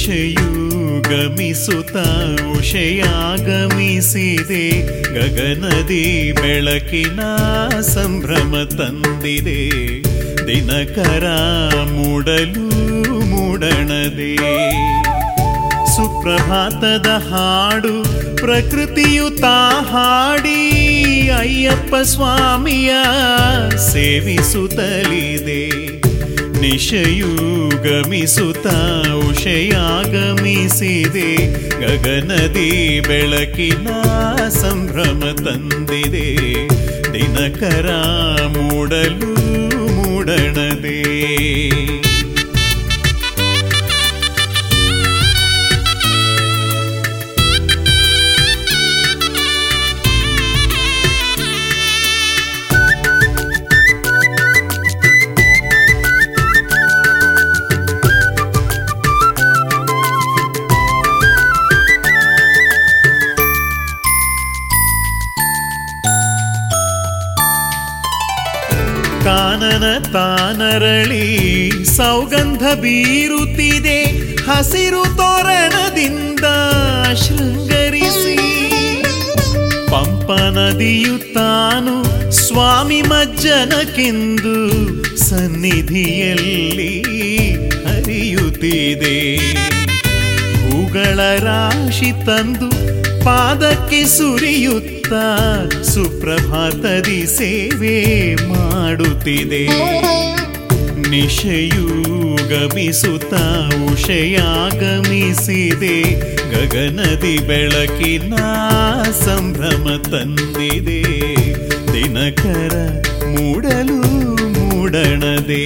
ನಿಶೆಯೂ ಗಮಿಸುತ್ತ ಉಷೆಯಾಗಮಿಸಿದೆ ಗಗನದಿ ಬೆಳಕಿನ ಸಂಭ್ರಮ ತಂದಿದೆ ದಿನಕರ ಮೂಡಲು ಮೂಡಣದೆ ಸುಪ್ರಭಾತದ ಹಾಡು ಪ್ರಕೃತಿಯು ತಾ ಹಾಡಿ ಅಯ್ಯಪ್ಪ ಸ್ವಾಮಿಯ ಸೇವಿಸುತ್ತಲಿದೆ ನಿಶೆಯೂ ಗಮಿಸುತ್ತ ಉಷೆಯಾಗಮಿಸಿದೆ ಗಗನದಿ ಬೆಳಕಿನ ಸಂಭ್ರಮ ತಂದಿದೆ ದಿನಕರ ಮೂಡಲು ಮೂಡಣದೆ ಕಾನನ ತಾನರಳಿ ಸೌಗಂಧ ಬೀರುತ್ತಿದೆ ಹಸಿರು ತೋರಣದಿಂದ ಶೃಂಗರಿಸಿ ಪಂಪ ನದಿಯು ತಾನು ಸ್ವಾಮಿ ಮಜ್ಜನಕ್ಕೆಂದು ಸನ್ನಿಧಿಯಲ್ಲಿ ಹರಿಯುತ್ತಿದೆ ಹೂಗಳ ರಾಶಿ ತಂದು ಪಾದಕ್ಕೆ ಸುರಿಯುತ್ತ ಸುಪ್ರಭಾತದಿ ಸೇವೆ ಮಾಡುತ್ತಿದೆ ನಿಶೆಯೂ ಗಮಿಸುತ್ತ ಉಷೆಯಾಗಮಿಸಿದೆ ಗಗನದಿ ಬೆಳಕಿನ ಸಂಭ್ರಮ ತಂದಿದೆ ದಿನಕರ ಮೂಡಲು ಮೂಡಣದೆ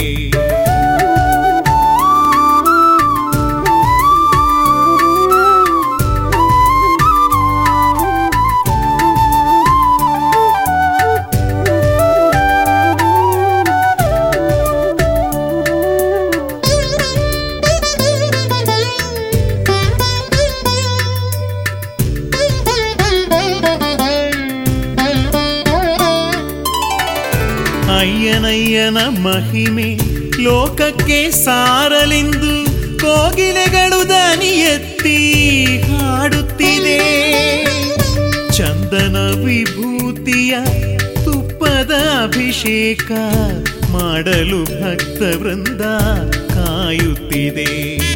ಅಯ್ಯನಯ್ಯನ ಮಹಿಮೆ ಲೋಕಕ್ಕೆ ಸಾರಲೆಂದು ಕೋಗಿಲೆಗಳು ದನಿ ಎತ್ತಿ ಹಾಡುತ್ತಿದೆ ಚಂದನ ವಿಭೂತಿಯ ತುಪ್ಪದ ಅಭಿಷೇಕ ಮಾಡಲು ಭಕ್ತ ವೃಂದ ಕಾಯುತ್ತಿದೆ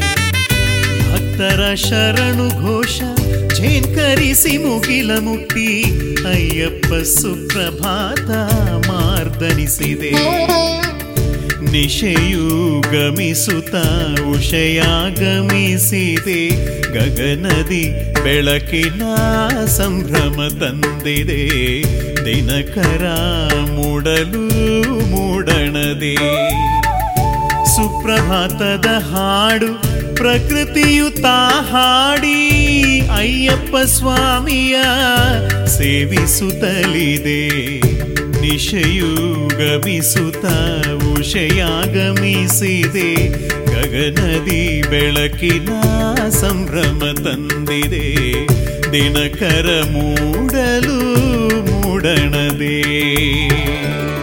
ಭಕ್ತರ ಶರಣು ಘೋಷ ಝೇಂಕರಿಸಿ ಮುಗಿಲ ಮುಟ್ಟಿ ಅಯ್ಯಪ್ಪ ಸುಪ್ರಭಾತ ಮಾರ್ದನಿಸಿದೆ ನಿಶೆಯೂ ಗಮಿಸುತ್ತ ಉಷೆಯಾಗಮಿಸಿದೆ ಗಗನದಿ ಬೆಳಕಿನ ಸಂಭ್ರಮ ತಂದಿದೆ ದಿನಕರ ಮೂಡಲು ಮೂಡಣದೆ ಸುಪ್ರಭಾತದ ಹಾಡು ಪ್ರಕೃತಿಯು ತಾ ಹಾಡಿ ಅಯ್ಯಪ್ಪ ಸ್ವಾಮಿಯ ಸೇವಿಸುತ್ತಲಿದೆ ನಿಶೆಯೂ ಗಮಿಸುತ್ತ ಉಷೆಯಾಗಮಿಸಿದೆ ಗಗನದಿ ಬೆಳಕಿನ ಸಂಭ್ರಮ ತಂದಿದೆ ದಿನಕರ ಮೂಡಲು ಮೂಡಣದೆ